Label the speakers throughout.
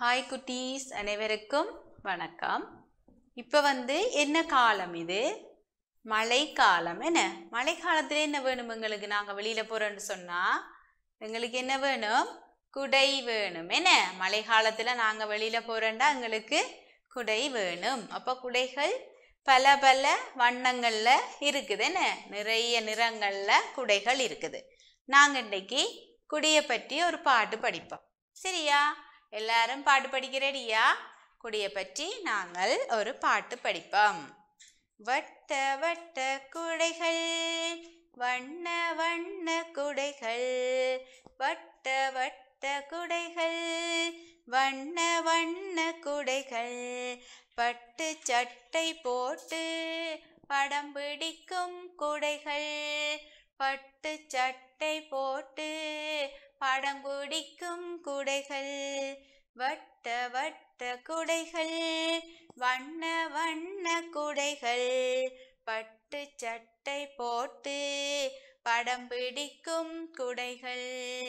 Speaker 1: hi குட்டீஸ் அனைவருக்கும் வணக்கம் இப்போ வந்து என்ன காலம் இது மழை காலம் என்ன மழை காலத்துல என்ன வேணும் எங்களுக்கு நாங்கள் வெளியில போறோம்னு சொன்னா எங்களுக்கு என்ன வேணும் குடை வேணும் என்ன மழை காலத்துல நாங்க வெளியில போறோம்டா எங்களுக்கு குடை வேணும் அப்போ குடைகள் பல பல வண்ணங்கள்ல இருக்குது என்ன நிறைய நிறங்கள்ல குடைகள் இருக்குது நாங்க இன்னைக்கு குடியை பற்றி ஒரு பாட்டு படிப்போம் சரியா எல்லாரும் பாட்டு படிக்கிறடியா குடியை பற்றி நாங்கள் ஒரு பாட்டு படிப்போம் வட்ட வட்ட குடைகள் வண்ண வண்ண குடைகள் வட்ட வட்ட குடைகள் வண்ண வண்ண குடைகள் பட்டு சட்டை போட்டு படம் பிடிக்கும் குடைகள் பட்டு சட்டை போட்டு படம் பிடிக்கும் குடைகள் வட்ட வட்ட குடைகள் வண்ண வண்ண குடைகள் பட்டு சட்டை போட்டு படம் பிடிக்கும் குடைகள்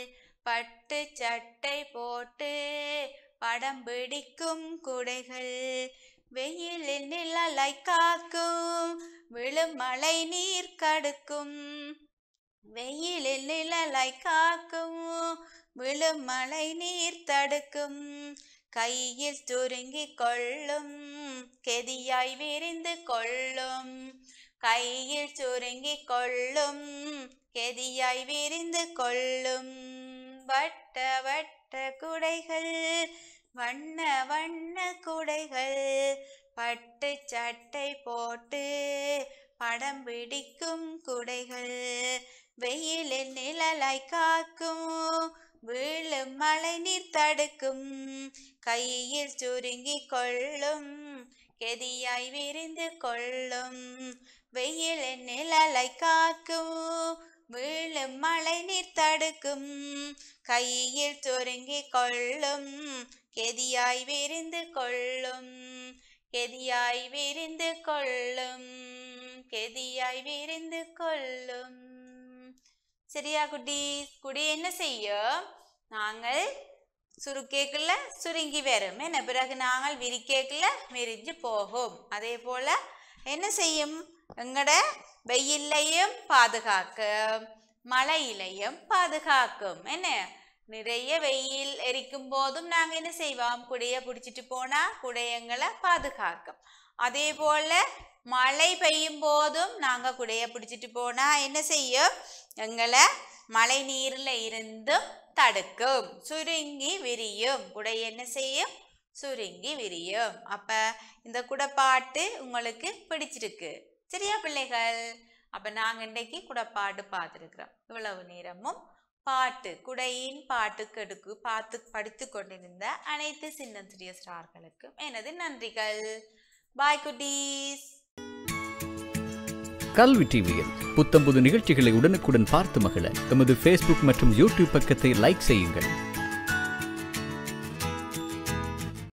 Speaker 1: பட்டு சட்டை போட்டு படம் பிடிக்கும் குடைகள் வெயிலில் நிழலை காக்கும் விழும் மழை நீர் கடுக்கும் வெயிலில் நிழலை காக்கும் விழும் மழை நீர் தடுக்கும் கையில் சுருங்கி கொள்ளும் கெதியாய் விரிந்து கொள்ளும் கையில் சுருங்கி கொள்ளும் கெதியாய் விரிந்து கொள்ளும் வட்ட வட்ட குடைகள் வண்ண வண்ண குடைகள் பட்டு சட்டை போட்டு படம் பிடிக்கும் குடைகள் வெயிலில் நிழலாய் காக்கும் வீழும் மழை நீர் தடுக்கும் கையில் சுருங்கி கொள்ளும் கெதியாய் விரிந்து கொள்ளும் வெயிலில் நிழலை காக்கும் வீழும் மழை நீர் தடுக்கும் கையில் சுருங்கி கொள்ளும் கெதியாய் விரிந்து கொள்ளும் கெதியாய் விரிந்து கொள்ளும் கெதியாய் விரிந்து கொள்ளும் சரியா குட்டீஸ் குடி என்ன செய்யும் நாங்கள் சுருக்கேக்குள்ள சுருங்கி வரும் என்ன பிறகு நாங்கள் விரிக்கேக்குள்ள விரிஞ்சு போகும் அதே போல என்ன செய்யும் எங்கட வெயிலையும் பாதுகாக்கும் மழையிலையும் பாதுகாக்கும் என்ன நிறைய வெயில் எரிக்கும் போதும் நாங்கள் என்ன செய்வோம் குடைய பிடிச்சிட்டு போனா குடையங்களை பாதுகாக்கும் அதே போல மழை பெய்யும் போதும் நாங்கள் குடைய பிடிச்சிட்டு போனா என்ன செய்யும் எங்களை மழை நீரில் இருந்தும் தடுக்கும் சுருங்கி விரியும் குடை என்ன செய்யும் சுருங்கி விரியும் அப்ப இந்த குடப்பாட்டு உங்களுக்கு பிடிச்சிருக்கு சரியா பிள்ளைகள் அப்ப நாங்க இன்றைக்கு குடப்பாட்டு பார்த்துருக்குறோம் இவ்வளவு நேரமும் பாட்டு குடையின் பாட்டு கெடுக்கு பார்த்து படித்து கொண்டிருந்த அனைத்து சின்ன சிறிய ஸ்டார்களுக்கும் எனது நன்றிகள் பாய் குட்டீஸ்
Speaker 2: கல்வி டிவியில் புத்தம்புது நிகழ்ச்சிகளை உடனுக்குடன் பார்த்து மகிழ எமது ஃபேஸ்புக் மற்றும் யூடியூப் பக்கத்தை லைக் செய்யுங்கள்